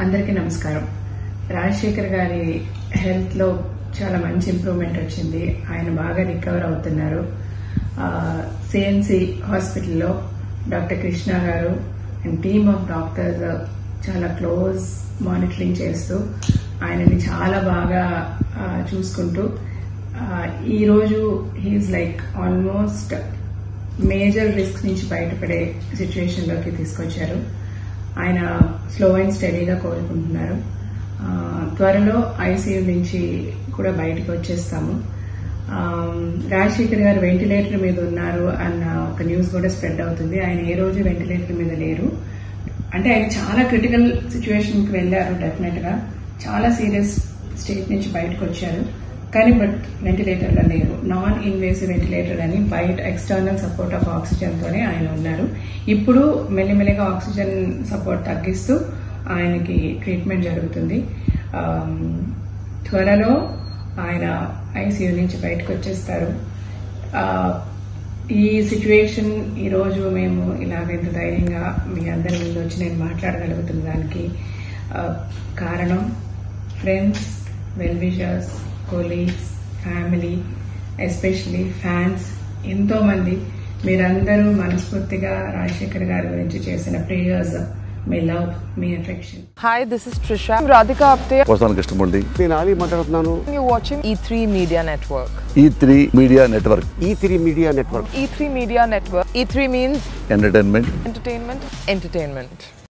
అందరికీ నమస్కారం రాజశేఖర్ గారి హెల్త్ లో చాలా మంచి ఇంప్రూవ్మెంట్ వచ్చింది ఆయన బాగా రికవర్ అవుతున్నారు సిఎన్సి హాస్పిటల్లో డాక్టర్ కృష్ణ గారు అండ్ టీమ్ ఆఫ్ డాక్టర్స్ చాలా క్లోజ్ మానిటరింగ్ చేస్తూ ఆయనని చాలా బాగా ఆ, చూసుకుంటూ ఆ, ఈరోజు he is like almost major risk నుంచి బయటపడే సిచ్యువేషన్ లోకి తీసుకొచ్చారు ఆయన స్లో అండ్ స్టడీగా కోరుకుంటున్నారు ఆ, త్వరలో ఐసీయూ నుంచి కూడా బయటకు వచ్చేస్తాము ఆ, రాజశేఖర్ గారు వెంటిలేటర్ మీద ఉన్నారు అన్న ఒక న్యూస్ కూడా స్ప్రెడ్ అవుతుంది ఆయన ఏ రోజు వెంటిలేటర్ మీద లేరు అంటే ఆయన చాలా క్రిటికల్ సిచ్యువేషన్ కి వెళ్లారు డెఫినెట్ గా చాలా సీరియస్ స్టేట్ నుంచి బయటకు వచ్చారు కానీ బట్ వెంటిలేటర్ లో లేరు నాన్ ఇన్వేసివ్ వెంటిలేటర్ అని బయట ఎక్స్టర్నల్ సపోర్ట్ ఆఫ్ ఆక్సిజన్ తోనే ఆయన ఉన్నారు ఇప్పుడు మెల్లిమెల్లిగా ఆక్సిజన్ సపోర్ట్ తగ్గిస్తూ ఆయనకి ట్రీట్మెంట్ జరుగుతుంది ఆమ్, త్వరలో ఆయన ఐసీయూ నుంచి బయటకు వచ్చేస్తారు ఆ, ఈ సిచ్యువేషన్ ఈ రోజు మేము ఇలాగ ఇంత ధైర్యంగా మీ అందరి ముందు వచ్చి నేను మాట్లాడగలుగుతున్న దానికి ఆ, కారణం friends well wishers colleagues family especially fans ఎంతో మంది మీరందరూ మనస్ఫూర్తిగా రాజశేఖర్ గారి గురించి చేసిన ప్రేయర్స్ మీ లవ్ మీ affection Hi, this is Trisha. I'm Radhika Apte. వస్తాను కృష్ణమూర్తి నేను ఆలీ మాట్లాడుతున్నాను You're watching E3 Media Network. E three media network E three media network E3 Media Network. E3 means entertainment entertainment, entertainment.